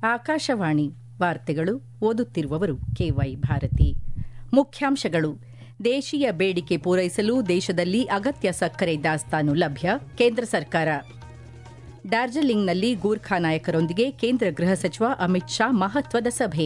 ಆಕಾಶವಾಣಿ ವಾರ್ತೆಗಳು ಓದುತ್ತಿರುವವರು ಕೆವೈ ಭಾರತಿ ಮುಖ್ಯಾಂಶಗಳು ದೇಶೀಯ ಬೇಡಿಕೆ ಪೂರೈಸಲು ದೇಶದಲ್ಲಿ ಅಗತ್ಯ ಸಕ್ಕರೆ ದಾಸ್ತಾನು ಲಭ್ಯ ಕೇಂದ್ರ ಸರ್ಕಾರ ಡಾರ್ಜಿಲಿಂಗ್ನಲ್ಲಿ ಗೂರ್ಖಾ ನಾಯಕರೊಂದಿಗೆ ಕೇಂದ್ರ ಗೃಹ ಸಚಿವ ಅಮಿತ್ ಶಾ ಮಹತ್ವದ ಸಭೆ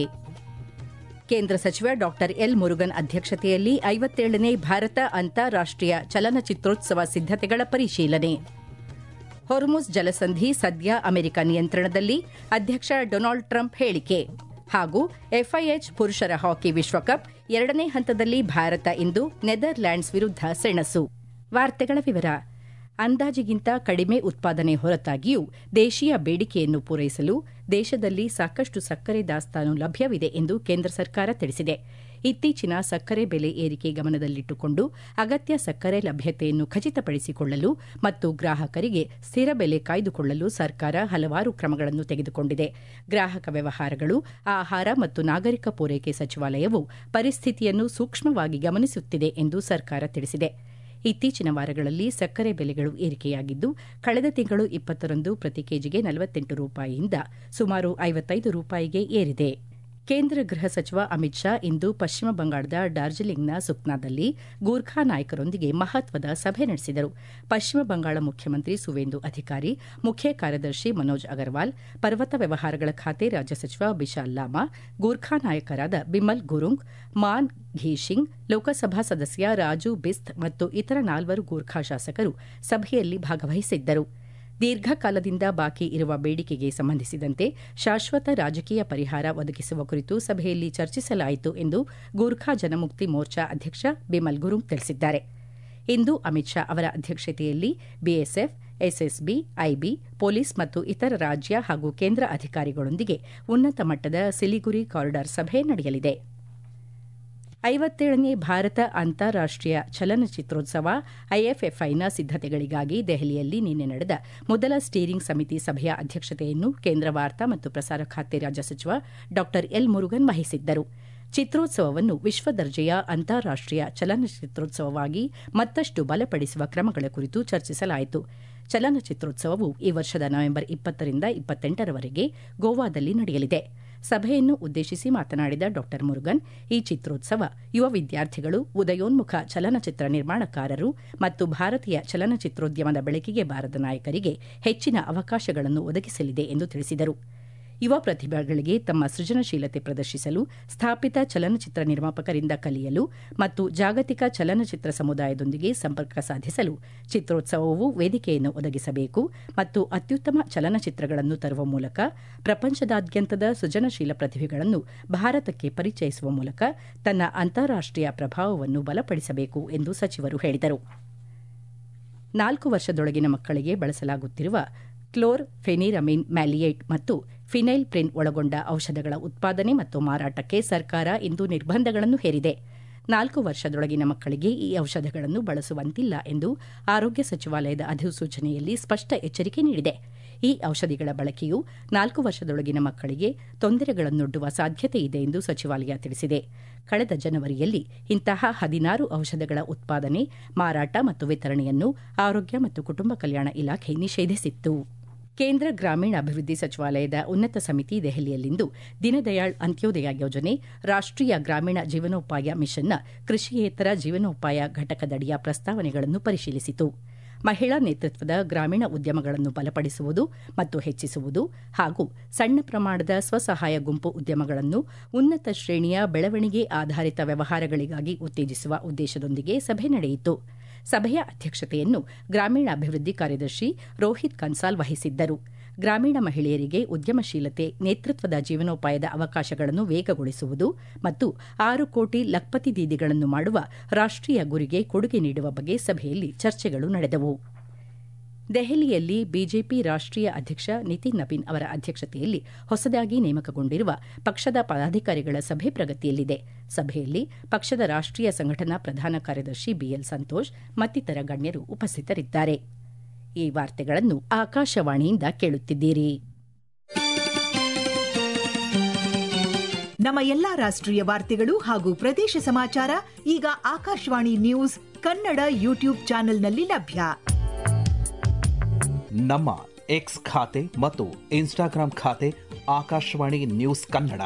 ಕೇಂದ್ರ ಸಚಿವ ಡಾ ಎಲ್ ಮುರುಗನ್ ಅಧ್ಯಕ್ಷತೆಯಲ್ಲಿ ಐವತ್ತೇಳನೇ ಭಾರತ ಅಂತಾರಾಷ್ಟೀಯ ಚಲನಚಿತ್ರೋತ್ಸವ ಸಿದ್ದತೆಗಳ ಪರಿಶೀಲನೆ ಹೊರ್ಮುಜ್ ಜಲಸಂಧಿ ಸದ್ಯ ಅಮೆರಿಕ ನಿಯಂತ್ರಣದಲ್ಲಿ ಅಧ್ಯಕ್ಷ ಡೊನಾಲ್ಡ್ ಟ್ರಂಪ್ ಹೇಳಿಕೆ ಹಾಗೂ ಎಫ್ಐಎಚ್ ಪುರುಷರ ಹಾಕಿ ವಿಶ್ವಕಪ್ ಎರಡನೇ ಹಂತದಲ್ಲಿ ಭಾರತ ಇಂದು ನೆದರ್ಲ್ಯಾಂಡ್ಸ್ ವಿರುದ್ಧ ಸೆಣಸು ವಾರ್ತೆಗಳ ವಿವರ ಅಂದಾಜಿಗಿಂತ ಕಡಿಮೆ ಉತ್ಪಾದನೆ ಹೊರತಾಗಿಯೂ ದೇಶೀಯ ಬೇಡಿಕೆಯನ್ನು ಪೂರೈಸಲು ದೇಶದಲ್ಲಿ ಸಾಕಷ್ಟು ಸಕ್ಕರೆ ದಾಸ್ತಾನು ಲಭ್ಯವಿದೆ ಎಂದು ಕೇಂದ್ರ ಸರ್ಕಾರ ತಿಳಿಸಿದೆ ಇತ್ತೀಚಿನ ಸಕ್ಕರೆ ಬೆಲೆ ಏರಿಕೆ ಗಮನದಲ್ಲಿಟ್ಟುಕೊಂಡು ಅಗತ್ಯ ಸಕ್ಕರೆ ಲಭ್ಯತೆಯನ್ನು ಖಚಿತಪಡಿಸಿಕೊಳ್ಳಲು ಮತ್ತು ಗ್ರಾಹಕರಿಗೆ ಸ್ಥಿರ ಬೆಲೆ ಕಾಯ್ದುಕೊಳ್ಳಲು ಸರ್ಕಾರ ಹಲವಾರು ಕ್ರಮಗಳನ್ನು ತೆಗೆದುಕೊಂಡಿದೆ ಗ್ರಾಹಕ ವ್ಯವಹಾರಗಳು ಆಹಾರ ಮತ್ತು ನಾಗರಿಕ ಪೂರೈಕೆ ಸಚಿವಾಲಯವು ಪರಿಸ್ಥಿತಿಯನ್ನು ಸೂಕ್ಷ್ಮವಾಗಿ ಗಮನಿಸುತ್ತಿದೆ ಎಂದು ಸರ್ಕಾರ ತಿಳಿಸಿದೆ ಇತ್ತೀಚಿನ ವಾರಗಳಲ್ಲಿ ಸಕ್ಕರೆ ಬೆಲೆಗಳು ಏರಿಕೆಯಾಗಿದ್ದು ಕಳೆದ ತಿಂಗಳು ಇಪ್ಪತ್ತರಂದು ಪ್ರತಿ ಕೆಜಿಗೆ ನಲವತ್ತೆಂಟು ರೂಪಾಯಿಯಿಂದ ಸುಮಾರು ಐವತ್ತೈದು ರೂಪಾಯಿಗೆ ಏರಿದೆ ಕೇಂದ್ರ ಗೃಹ ಸಚಿವ ಅಮಿತ್ ಶಾ ಇಂದು ಪಶ್ಚಿಮ ಬಂಗಾಳದ ಡಾರ್ಜಿಲಿಂಗ್ನ ಸುಕ್ನಾದಲ್ಲಿ ಗೂರ್ಖಾ ನಾಯಕರೊಂದಿಗೆ ಮಹತ್ವದ ಸಭೆ ನಡೆಸಿದರು ಪಶ್ಚಿಮ ಬಂಗಾಳ ಮುಖ್ಯಮಂತ್ರಿ ಸುವೇಂದು ಅಧಿಕಾರಿ ಮುಖ್ಯ ಕಾರ್ಯದರ್ಶಿ ಮನೋಜ್ ಅಗರ್ವಾಲ್ ಪರ್ವತ ವ್ಯವಹಾರಗಳ ಖಾತೆ ರಾಜ್ಯ ಸಚಿವ ಬಿಶಾಲ್ ಲಾಮಾ ಗೂರ್ಖಾ ನಾಯಕರಾದ ಬಿಮಲ್ ಗುರುಂಗ್ ಮಾನ್ ಘೀಶಿಂಗ್ ಲೋಕಸಭಾ ಸದಸ್ಯ ರಾಜು ಬಿಸ್ತ್ ಮತ್ತು ಇತರ ನಾಲ್ವರು ಗೂರ್ಖಾ ಶಾಸಕರು ಸಭೆಯಲ್ಲಿ ಭಾಗವಹಿಸಿದ್ದರು ದೀರ್ಘಕಾಲದಿಂದ ಬಾಕಿ ಇರುವ ಬೇಡಿಕೆಗೆ ಸಂಬಂಧಿಸಿದಂತೆ ಶಾಶ್ವತ ರಾಜಕೀಯ ಪರಿಹಾರ ಒದಗಿಸುವ ಕುರಿತು ಸಭೆಯಲ್ಲಿ ಚರ್ಚಿಸಲಾಯಿತು ಎಂದು ಗೂರ್ಖಾ ಜನಮುಕ್ತಿ ಮೋರ್ಚಾ ಅಧ್ಯಕ್ಷ ಬಿಮಲ್ ಗುರುಂಗ್ ತಿಳಿಸಿದ್ದಾರೆ ಇಂದು ಅಮಿತ್ ಶಾ ಅವರ ಅಧ್ಯಕ್ಷತೆಯಲ್ಲಿ ಬಿಎಸ್ಎಫ್ ಎಸ್ಎಸ್ಬಿ ಐಬಿ ಪೊಲೀಸ್ ಮತ್ತು ಇತರ ರಾಜ್ಯ ಹಾಗೂ ಕೇಂದ್ರ ಅಧಿಕಾರಿಗಳೊಂದಿಗೆ ಉನ್ನತ ಮಟ್ಟದ ಸಿಲಿಗುರಿ ಕಾರಿಡಾರ್ ಸಭೆ ನಡೆಯಲಿದೆ ಐವತ್ತೇಳನೇ ಭಾರತ ಅಂತಾರಾಷ್ಟೀಯ ಚಲನಚಿತ್ರೋತ್ಸವ ಐಎಫ್ಎಫ್ಐನ ಸಿದ್ದತೆಗಳಿಗಾಗಿ ದೆಹಲಿಯಲ್ಲಿ ನಿನ್ನೆ ನಡೆದ ಮೊದಲ ಸ್ಟೀರಿಂಗ್ ಸಮಿತಿ ಸಭೆಯ ಅಧ್ಯಕ್ಷತೆಯನ್ನು ಕೇಂದ್ರ ವಾರ್ತಾ ಮತ್ತು ಪ್ರಸಾರ ಖಾತೆ ರಾಜ್ಯ ಸಚಿವ ಡಾ ಎಲ್ ಮುರುಗನ್ ವಹಿಸಿದ್ದರು ಚಿತ್ರೋತ್ಸವವನ್ನು ವಿಶ್ವದರ್ಜೆಯ ಅಂತಾರಾಷ್ಟೀಯ ಚಲನಚಿತ್ರೋತ್ಸವವಾಗಿ ಮತ್ತಷ್ಟು ಬಲಪಡಿಸುವ ಕ್ರಮಗಳ ಕುರಿತು ಚರ್ಚಿಸಲಾಯಿತು ಚಲನಚಿತ್ರೋತ್ಸವವು ಈ ವರ್ಷದ ನವೆಂಬರ್ ಇಪ್ಪತ್ತರಿಂದ ಇಪ್ಪತ್ತೆಂಟರವರೆಗೆ ಗೋವಾದಲ್ಲಿ ನಡೆಯಲಿದೆ ಸಭೆಯನ್ನು ಉದ್ದೇಶಿಸಿ ಮಾತನಾಡಿದ ಡಾ ಮುರುಗನ್ ಈ ಚಿತ್ರೋತ್ಸವ ಯುವ ವಿದ್ಯಾರ್ಥಿಗಳು ಉದಯೋನ್ಮುಖ ಚಲನಚಿತ್ರ ನಿರ್ಮಾಣಕಾರರು ಮತ್ತು ಭಾರತೀಯ ಚಲನಚಿತ್ರೋದ್ಯಮದ ಬೆಳಕಿಗೆ ಬಾರದ ನಾಯಕರಿಗೆ ಹೆಚ್ಚಿನ ಅವಕಾಶಗಳನ್ನು ಒದಗಿಸಲಿದೆ ಎಂದು ತಿಳಿಸಿದರು ಯುವ ಪ್ರತಿಭೆಗಳಿಗೆ ತಮ್ಮ ಸೃಜನಶೀಲತೆ ಪ್ರದರ್ಶಿಸಲು ಸ್ಥಾಪಿತ ಚಲನಚಿತ್ರ ನಿರ್ಮಾಪಕರಿಂದ ಕಲಿಯಲು ಮತ್ತು ಜಾಗತಿಕ ಚಲನಚಿತ್ರ ಸಮುದಾಯದೊಂದಿಗೆ ಸಂಪರ್ಕ ಸಾಧಿಸಲು ಚಿತ್ರೋತ್ಸವವು ವೇದಿಕೆಯನ್ನು ಒದಗಿಸಬೇಕು ಮತ್ತು ಅತ್ಯುತ್ತಮ ಚಲನಚಿತ್ರಗಳನ್ನು ತರುವ ಮೂಲಕ ಪ್ರಪಂಚದಾದ್ಯಂತದ ಸೃಜನಶೀಲ ಪ್ರತಿಭೆಗಳನ್ನು ಭಾರತಕ್ಕೆ ಪರಿಚಯಿಸುವ ಮೂಲಕ ತನ್ನ ಅಂತಾರಾಷ್ಟೀಯ ಪ್ರಭಾವವನ್ನು ಬಲಪಡಿಸಬೇಕು ಎಂದು ಸಚಿವರು ಹೇಳಿದರು ನಾಲ್ಕು ವರ್ಷದೊಳಗಿನ ಮಕ್ಕಳಿಗೆ ಬಳಸಲಾಗುತ್ತಿರುವ ಕ್ಲೋರ್ ಫೆನಿರಮಿನ್ ಮ್ಯಾಲಿಯೇಟ್ ಮತ್ತು ಫಿನೈಲ್ ಪ್ರಿನ್ ಒಳಗೊಂಡ ಔಷಧಗಳ ಉತ್ಪಾದನೆ ಮತ್ತು ಮಾರಾಟಕ್ಕೆ ಸರ್ಕಾರ ಇಂದು ನಿರ್ಬಂಧಗಳನ್ನು ಹೇರಿದೆ ನಾಲ್ಕು ವರ್ಷದೊಳಗಿನ ಮಕ್ಕಳಿಗೆ ಈ ಔಷಧಗಳನ್ನು ಬಳಸುವಂತಿಲ್ಲ ಎಂದು ಆರೋಗ್ಯ ಸಚಿವಾಲಯದ ಅಧಿಸೂಚನೆಯಲ್ಲಿ ಸ್ಪಷ್ಟ ಎಚ್ಚರಿಕೆ ನೀಡಿದೆ ಈ ಔಷಧಿಗಳ ಬಳಕೆಯು ನಾಲ್ಕು ವರ್ಷದೊಳಗಿನ ಮಕ್ಕಳಿಗೆ ತೊಂದರೆಗಳನ್ನೊಡ್ಡುವ ಸಾಧ್ಯತೆ ಇದೆ ಎಂದು ಸಚಿವಾಲಯ ತಿಳಿಸಿದೆ ಕಳೆದ ಜನವರಿಯಲ್ಲಿ ಇಂತಹ ಹದಿನಾರು ಔಷಧಗಳ ಉತ್ಪಾದನೆ ಮಾರಾಟ ಮತ್ತು ವಿತರಣೆಯನ್ನು ಆರೋಗ್ಯ ಮತ್ತು ಕುಟುಂಬ ಕಲ್ಯಾಣ ಇಲಾಖೆ ನಿಷೇಧಿಸಿತ್ತು ಕೇಂದ್ರ ಗ್ರಾಮೀಣಾಭಿವೃದ್ಧಿ ಸಚಿವಾಲಯದ ಉನ್ನತ ಸಮಿತಿ ದೆಹಲಿಯಲ್ಲಿಂದು ದೀನದಯಾಳ್ ಅಂತ್ಯೋದಯ ಯೋಜನೆ ರಾಷ್ಟೀಯ ಗ್ರಾಮೀಣ ಜೀವನೋಪಾಯ ಮಿಷನ್ನ ಕೃಷಿಯೇತರ ಜೀವನೋಪಾಯ ಘಟಕದಡಿಯ ಪ್ರಸ್ತಾವನೆಗಳನ್ನು ಪರಿಶೀಲಿಸಿತು ಮಹಿಳಾ ನೇತೃತ್ವದ ಗ್ರಾಮೀಣ ಉದ್ಯಮಗಳನ್ನು ಬಲಪಡಿಸುವುದು ಮತ್ತು ಹೆಚ್ಚಿಸುವುದು ಹಾಗೂ ಸಣ್ಣ ಪ್ರಮಾಣದ ಸ್ವಸಹಾಯ ಗುಂಪು ಉದ್ಯಮಗಳನ್ನು ಉನ್ನತ ಶ್ರೇಣಿಯ ಬೆಳವಣಿಗೆ ಆಧಾರಿತ ವ್ಯವಹಾರಗಳಿಗಾಗಿ ಉತ್ತೇಜಿಸುವ ಉದ್ದೇಶದೊಂದಿಗೆ ಸಭೆ ನಡೆಯಿತು ಸಭೆಯ ಅಧ್ಯಕ್ಷತೆಯನ್ನು ಗ್ರಾಮೀಣಾಭಿವೃದ್ಧಿ ಕಾರ್ಯದರ್ಶಿ ರೋಹಿತ್ ಕನ್ಸಾಲ್ ವಹಿಸಿದ್ದರು ಗ್ರಾಮೀಣ ಮಹಿಳೆಯರಿಗೆ ಉದ್ಯಮಶೀಲತೆ ನೇತೃತ್ವದ ಜೀವನೋಪಾಯದ ಅವಕಾಶಗಳನ್ನು ವೇಗಗೊಳಿಸುವುದು ಮತ್ತು ಆರು ಕೋಟಿ ಲಖ್ಪತಿ ದೀದಿಗಳನ್ನು ಮಾಡುವ ರಾಷ್ಟೀಯ ಗುರಿಗೆ ಕೊಡುಗೆ ನೀಡುವ ಬಗ್ಗೆ ಸಭೆಯಲ್ಲಿ ಚರ್ಚೆಗಳು ನಡೆದವು ದೆಹಲಿಯಲ್ಲಿ ಬಿಜೆಪಿ ರಾಷ್ಟೀಯ ಅಧ್ಯಕ್ಷ ನಿತಿನ್ ನವೀನ್ ಅವರ ಅಧ್ಯಕ್ಷತೆಯಲ್ಲಿ ಹೊಸದಾಗಿ ನೇಮಕಗೊಂಡಿರುವ ಪಕ್ಷದ ಪದಾಧಿಕಾರಿಗಳ ಸಭೆ ಪ್ರಗತಿಯಲ್ಲಿದೆ ಸಭೆಯಲ್ಲಿ ಪಕ್ಷದ ರಾಷ್ಟೀಯ ಸಂಘಟನಾ ಪ್ರಧಾನ ಕಾರ್ಯದರ್ಶಿ ಬಿಎಲ್ ಸಂತೋಷ್ ಮತ್ತಿತರ ಗಣ್ಯರು ಉಪಸ್ಥಿತರಿದ್ದಾರೆ ಈ ವಾರ್ತೆಗಳನ್ನು ಆಕಾಶವಾಣಿಯಿಂದ ಕೇಳುತ್ತಿದ್ದೀರಿ ನಮ್ಮ ಎಲ್ಲಾ ರಾಷ್ಟ್ರೀಯ ವಾರ್ತೆಗಳು ಹಾಗೂ ಪ್ರದೇಶ ಸಮಾಚಾರ ಈಗ ಆಕಾಶವಾಣಿ ನ್ಯೂಸ್ ಕನ್ನಡ ಯೂಟ್ಯೂಬ್ ಚಾನೆಲ್ನಲ್ಲಿ ಲಭ್ಯ ನಮ್ಮ ಎಕ್ಸ್ ಖಾತೆ ಮತ್ತು ಇನ್ಸ್ಟಾಗ್ರಾಂ ಖಾತೆ ಆಕಾಶವಾಣಿ ನ್ಯೂಸ್ ಕನ್ನಡ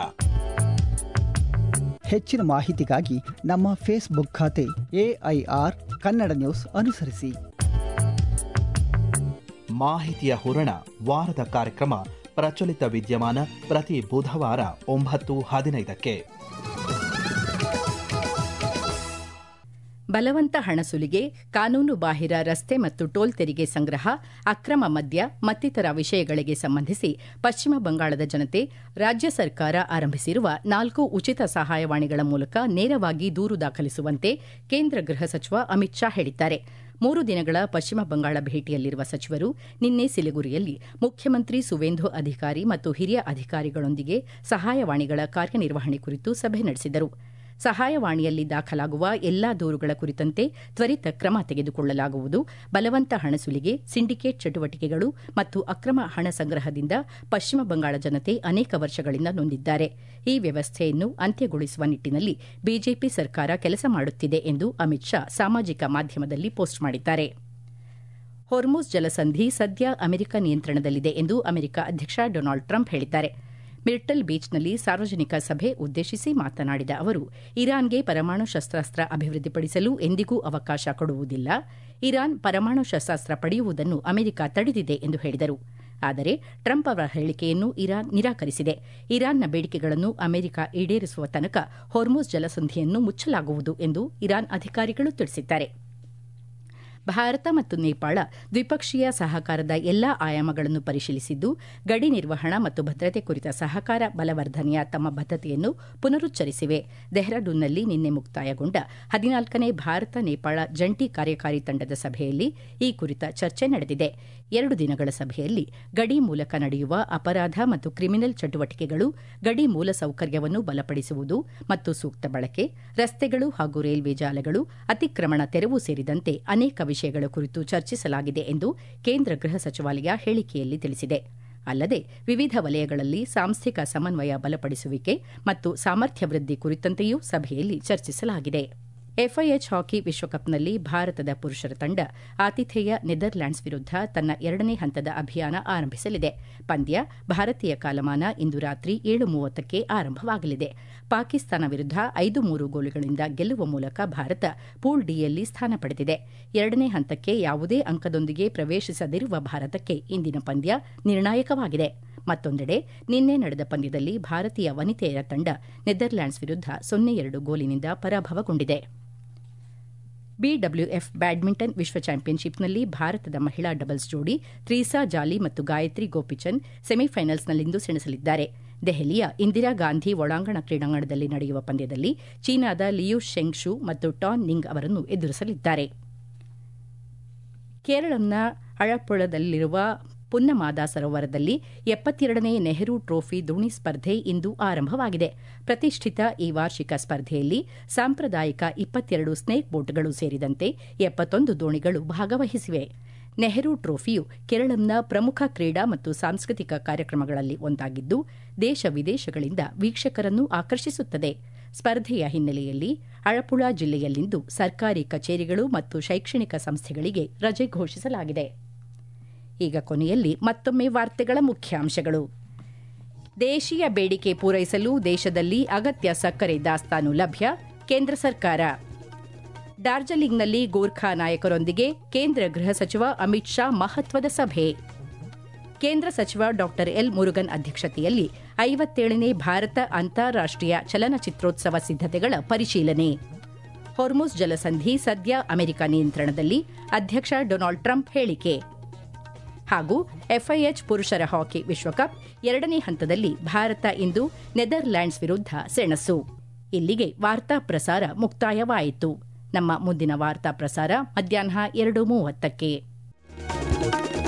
ಹೆಚ್ಚಿನ ಮಾಹಿತಿಗಾಗಿ ನಮ್ಮ ಫೇಸ್ಬುಕ್ ಖಾತೆ ಎಐಆರ್ ಕನ್ನಡ ನ್ಯೂಸ್ ಅನುಸರಿಸಿ ಮಾಹಿತಿಯ ಹೂರಣ ವಾರದ ಕಾರ್ಯಕ್ರಮ ಪ್ರಚಲಿತ ವಿದ್ಯಮಾನ ಪ್ರತಿ ಬುಧವಾರ ಒಂಬತ್ತು ಹದಿನೈದಕ್ಕೆ ಬಲವಂತ ಹಣ ಸುಲಿಗೆ ಕಾನೂನು ಬಾಹಿರ ರಸ್ತೆ ಮತ್ತು ಟೋಲ್ ತೆರಿಗೆ ಸಂಗ್ರಹ ಅಕ್ರಮ ಮದ್ಯ ಮತ್ತಿತರ ವಿಷಯಗಳಿಗೆ ಸಂಬಂಧಿಸಿ ಪಶ್ಚಿಮ ಬಂಗಾಳದ ಜನತೆ ರಾಜ್ಯ ಸರ್ಕಾರ ಆರಂಭಿಸಿರುವ ನಾಲ್ಕು ಉಚಿತ ಸಹಾಯವಾಣಿಗಳ ಮೂಲಕ ನೇರವಾಗಿ ದೂರು ದಾಖಲಿಸುವಂತೆ ಕೇಂದ್ರ ಗೃಹ ಸಚಿವ ಅಮಿತ್ ಶಾ ಹೇಳಿದ್ದಾರೆ ಮೂರು ದಿನಗಳ ಪಶ್ಚಿಮ ಬಂಗಾಳ ಭೇಟಿಯಲ್ಲಿರುವ ಸಚಿವರು ನಿನ್ನೆ ಸಿಲಿಗುರಿಯಲ್ಲಿ ಮುಖ್ಯಮಂತ್ರಿ ಸುವೇಂದು ಅಧಿಕಾರಿ ಮತ್ತು ಹಿರಿಯ ಅಧಿಕಾರಿಗಳೊಂದಿಗೆ ಸಹಾಯವಾಣಿಗಳ ಕಾರ್ಯನಿರ್ವಹಣೆ ಕುರಿತು ಸಭೆ ನಡೆಸಿದರು ಸಹಾಯವಾಣಿಯಲ್ಲಿ ದಾಖಲಾಗುವ ಎಲ್ಲಾ ದೂರುಗಳ ಕುರಿತಂತೆ ತ್ವರಿತ ಕ್ರಮ ತೆಗೆದುಕೊಳ್ಳಲಾಗುವುದು ಬಲವಂತ ಹಣ ಸುಲಿಗೆ ಸಿಂಡಿಕೇಟ್ ಚಟುವಟಿಕೆಗಳು ಮತ್ತು ಅಕ್ರಮ ಹಣ ಸಂಗ್ರಹದಿಂದ ಪಶ್ಚಿಮ ಬಂಗಾಳ ಜನತೆ ಅನೇಕ ವರ್ಷಗಳಿಂದ ನೊಂದಿದ್ದಾರೆ ಈ ವ್ಯವಸ್ಥೆಯನ್ನು ಅಂತ್ಯಗೊಳಿಸುವ ನಿಟ್ಟಿನಲ್ಲಿ ಬಿಜೆಪಿ ಸರ್ಕಾರ ಕೆಲಸ ಮಾಡುತ್ತಿದೆ ಎಂದು ಅಮಿತ್ ಶಾ ಸಾಮಾಜಿಕ ಮಾಧ್ಯಮದಲ್ಲಿ ಪೋಸ್ಟ್ ಮಾಡಿದ್ದಾರೆ ಹೊರ್ಮುಸ್ ಜಲಸಂಧಿ ಸದ್ಯ ಅಮೆರಿಕ ನಿಯಂತ್ರಣದಲ್ಲಿದೆ ಎಂದು ಅಮೆರಿಕ ಅಧ್ಯಕ್ಷ ಡೊನಾಲ್ಡ್ ಟ್ರಂಪ್ ಹೇಳಿದ್ದಾರೆ ಮಿರ್ಟಲ್ ಬೀಚ್ನಲ್ಲಿ ಸಾರ್ವಜನಿಕ ಸಭೆ ಉದ್ದೇಶಿಸಿ ಮಾತನಾಡಿದ ಅವರು ಇರಾನ್ಗೆ ಪರಮಾಣು ಶಸ್ತ್ರಾಸ್ತ್ರ ಅಭಿವೃದ್ಧಿಪಡಿಸಲು ಎಂದಿಗೂ ಅವಕಾಶ ಕೊಡುವುದಿಲ್ಲ ಇರಾನ್ ಪರಮಾಣು ಶಸ್ತ್ರಾಸ್ತ್ರ ಪಡೆಯುವುದನ್ನು ಅಮೆರಿಕ ತಡೆದಿದೆ ಎಂದು ಹೇಳಿದರು ಆದರೆ ಟ್ರಂಪ್ ಅವರ ಹೇಳಿಕೆಯನ್ನು ಇರಾನ್ ನಿರಾಕರಿಸಿದೆ ಇರಾನ್ನ ಬೇಡಿಕೆಗಳನ್ನು ಅಮೆರಿಕ ಈಡೇರಿಸುವ ತನಕ ಹೊರ್ಮುಸ್ ಜಲಸಂಧಿಯನ್ನು ಮುಚ್ಚಲಾಗುವುದು ಎಂದು ಇರಾನ್ ಅಧಿಕಾರಿಗಳು ತಿಳಿಸಿದ್ದಾರೆ ಭಾರತ ಮತ್ತು ನೇಪಾಳ ದ್ವಿಪಕ್ಷೀಯ ಸಹಕಾರದ ಎಲ್ಲಾ ಆಯಾಮಗಳನ್ನು ಪರಿಶೀಲಿಸಿದ್ದು ಗಡಿ ನಿರ್ವಹಣಾ ಮತ್ತು ಭದ್ರತೆ ಕುರಿತ ಸಹಕಾರ ಬಲವರ್ಧನೆಯ ತಮ್ಮ ಬದ್ಧತೆಯನ್ನು ಪುನರುಚ್ಚರಿಸಿವೆ ಡೆಹ್ರಾಡೂನ್ನಲ್ಲಿ ನಿನ್ನೆ ಮುಕ್ತಾಯಗೊಂಡ ಹದಿನಾಲ್ಕನೇ ಭಾರತ ನೇಪಾಳ ಜಂಟಿ ಕಾರ್ಯಕಾರಿ ತಂಡದ ಸಭೆಯಲ್ಲಿ ಈ ಕುರಿತ ಚರ್ಚೆ ನಡೆದಿದೆ ಎರಡು ದಿನಗಳ ಸಭೆಯಲ್ಲಿ ಗಡಿ ಮೂಲಕ ನಡೆಯುವ ಅಪರಾಧ ಮತ್ತು ಕ್ರಿಮಿನಲ್ ಚಟುವಟಿಕೆಗಳು ಗಡಿ ಮೂಲಸೌಕರ್ಯವನ್ನು ಬಲಪಡಿಸುವುದು ಮತ್ತು ಸೂಕ್ತ ಬಳಕೆ ರಸ್ತೆಗಳು ಹಾಗೂ ರೈಲ್ವೆ ಜಾಲಗಳು ಅತಿಕ್ರಮಣ ತೆರವು ಸೇರಿದಂತೆ ಅನೇಕ ವಿಷಯಗಳ ಕುರಿತು ಚರ್ಚಿಸಲಾಗಿದೆ ಎಂದು ಕೇಂದ್ರ ಗೃಹ ಸಚಿವಾಲಯ ಹೇಳಿಕೆಯಲ್ಲಿ ತಿಳಿಸಿದೆ ಅಲ್ಲದೆ ವಿವಿಧ ವಲಯಗಳಲ್ಲಿ ಸಾಂಸ್ಥಿಕ ಸಮನ್ವಯ ಬಲಪಡಿಸುವಿಕೆ ಮತ್ತು ಸಾಮರ್ಥ್ಯ ವೃದ್ಧಿ ಕುರಿತಂತೆಯೂ ಸಭೆಯಲ್ಲಿ ಚರ್ಚಿಸಲಾಗಿದೆ ಎಫ್ಐಎಚ್ ಹಾಕಿ ವಿಶ್ವಕಪ್ನಲ್ಲಿ ಭಾರತದ ಪುರುಷರ ತಂಡ ಆತಿಥೇಯ ನೆದರ್ಲ್ಯಾಂಡ್ಸ್ ವಿರುದ್ಧ ತನ್ನ ಎರಡನೇ ಹಂತದ ಅಭಿಯಾನ ಆರಂಭಿಸಲಿದೆ ಪಂದ್ಯ ಭಾರತೀಯ ಕಾಲಮಾನ ಇಂದು ರಾತ್ರಿ ಏಳು ಮೂವತ್ತಕ್ಕೆ ಆರಂಭವಾಗಲಿದೆ ಪಾಕಿಸ್ತಾನ ವಿರುದ್ಧ ಐದು ಮೂರು ಗೋಲುಗಳಿಂದ ಗೆಲ್ಲುವ ಮೂಲಕ ಭಾರತ ಪೂಲ್ ಡಿಯಲ್ಲಿ ಸ್ಥಾನ ಪಡೆದಿದೆ ಎರಡನೇ ಹಂತಕ್ಕೆ ಯಾವುದೇ ಅಂಕದೊಂದಿಗೆ ಪ್ರವೇಶಿಸದಿರುವ ಭಾರತಕ್ಕೆ ಇಂದಿನ ಪಂದ್ಯ ನಿರ್ಣಾಯಕವಾಗಿದೆ ಮತ್ತೊಂದೆಡೆ ನಿನ್ನೆ ನಡೆದ ಪಂದ್ಯದಲ್ಲಿ ಭಾರತೀಯ ವನಿತೆಯರ ತಂಡ ನೆದರ್ಲ್ಯಾಂಡ್ಸ್ ವಿರುದ್ಧ ಸೊನ್ನೆ ಎರಡು ಗೋಲಿನಿಂದ ಪರಾಭವಗೊಂಡಿದೆ ಬಿಡಬ್ಲ್ಯೂಎಫ್ ಬ್ಯಾಡ್ಮಿಂಟನ್ ವಿಶ್ವ ಚಾಂಪಿಯನ್ಶಿಪ್ನಲ್ಲಿ ಭಾರತದ ಮಹಿಳಾ ಡಬಲ್ಸ್ ಜೋಡಿ ತ್ರೀಸಾ ಜಾಲಿ ಮತ್ತು ಗಾಯತ್ರಿ ಗೋಪಿಚಂದ್ ಸೆಮಿಫೈನಲ್ಸ್ನಲ್ಲಿಂದು ಸೆಣಸಲಿದ್ದಾರೆ ದೆಹಲಿಯ ಇಂದಿರಾ ಗಾಂಧಿ ಒಳಾಂಗಣ ಕ್ರೀಡಾಂಗಣದಲ್ಲಿ ನಡೆಯುವ ಪಂದ್ಯದಲ್ಲಿ ಚೀನಾದ ಲಿಯು ಶೆಂಗ್ ಶು ಮತ್ತು ಟಾನ್ ನಿಂಗ್ ಅವರನ್ನು ಎದುರಿಸಲಿದ್ದಾರೆ ಕೇರಳಂನ ಅಳಪ್ಪುಳದಲ್ಲಿರುವ ಪುನ್ನಮಾದ ಸರೋವರದಲ್ಲಿ ಎಪ್ಪತ್ತೆರಡನೇ ನೆಹರು ಟ್ರೋಫಿ ದೋಣಿ ಸ್ಪರ್ಧೆ ಇಂದು ಆರಂಭವಾಗಿದೆ ಪ್ರತಿಷ್ಠಿತ ಈ ವಾರ್ಷಿಕ ಸ್ಪರ್ಧೆಯಲ್ಲಿ ಸಾಂಪ್ರದಾಯಿಕ ಇಪ್ಪತ್ತೆರಡು ಸ್ನೇಕ್ ಬೋಟ್ಗಳು ಸೇರಿದಂತೆ ಎಪ್ಪತ್ತೊಂದು ದೋಣಿಗಳು ಭಾಗವಹಿಸಿವೆ ನೆಹರು ಟ್ರೋಫಿಯು ಕೇರಳಂನ ಪ್ರಮುಖ ಕ್ರೀಡಾ ಮತ್ತು ಸಾಂಸ್ಕೃತಿಕ ಕಾರ್ಯಕ್ರಮಗಳಲ್ಲಿ ಒಂದಾಗಿದ್ದು ದೇಶ ವಿದೇಶಗಳಿಂದ ವೀಕ್ಷಕರನ್ನು ಆಕರ್ಷಿಸುತ್ತದೆ ಸ್ಪರ್ಧೆಯ ಹಿನ್ನೆಲೆಯಲ್ಲಿ ಅಳಪುಳ ಜಿಲ್ಲೆಯಲ್ಲಿಂದು ಸರ್ಕಾರಿ ಕಚೇರಿಗಳು ಮತ್ತು ಶೈಕ್ಷಣಿಕ ಸಂಸ್ಥೆಗಳಿಗೆ ರಜೆ ಘೋಷಿಸಲಾಗಿದೆ ಈಗ ಕೊನೆಯಲ್ಲಿ ಮತ್ತೊಮ್ಮೆ ವಾರ್ತೆಗಳ ಮುಖ್ಯಾಂಶಗಳು ದೇಶೀಯ ಬೇಡಿಕೆ ಪೂರೈಸಲು ದೇಶದಲ್ಲಿ ಅಗತ್ಯ ಸಕ್ಕರೆ ದಾಸ್ತಾನು ಲಭ್ಯ ಕೇಂದ್ರ ಸರ್ಕಾರ ಡಾರ್ಜಿಲಿಂಗ್ನಲ್ಲಿ ಗೋರ್ಖಾ ನಾಯಕರೊಂದಿಗೆ ಕೇಂದ್ರ ಗೃಹ ಸಚಿವ ಅಮಿತ್ ಶಾ ಮಹತ್ವದ ಸಭೆ ಕೇಂದ್ರ ಸಚಿವ ಡಾ ಎಲ್ ಮುರುಗನ್ ಅಧ್ಯಕ್ಷತೆಯಲ್ಲಿ ಐವತ್ತೇಳನೇ ಭಾರತ ಅಂತಾರಾಷ್ಟೀಯ ಚಲನಚಿತ್ರೋತ್ಸವ ಸಿದ್ದತೆಗಳ ಪರಿಶೀಲನೆ ಹೊರ್ಮುಸ್ ಜಲಸಂಧಿ ಸದ್ಯ ಅಮೆರಿಕ ನಿಯಂತ್ರಣದಲ್ಲಿ ಅಧ್ಯಕ್ಷ ಡೊನಾಲ್ಡ್ ಟ್ರಂಪ್ ಹೇಳಿಕೆ ಹಾಗೂ ಎಫ್ಐಎಚ್ ಪುರುಷರ ಹಾಕಿ ವಿಶ್ವಕಪ್ ಎರಡನೇ ಹಂತದಲ್ಲಿ ಭಾರತ ಇಂದು ನೆದರ್ಲ್ಯಾಂಡ್ಸ್ ವಿರುದ್ಧ ಸೆಣಸು ಇಲ್ಲಿಗೆ ವಾರ್ತಾ ಪ್ರಸಾರ ಮುಕ್ತಾಯವಾಯಿತು ನಮ್ಮ ಮುಂದಿನ ವಾರ್ತಾ ಪ್ರಸಾರ ಮಧ್ಯಾಹ್ನ ಎರಡು ಮೂವತ್ತಕ್ಕೆ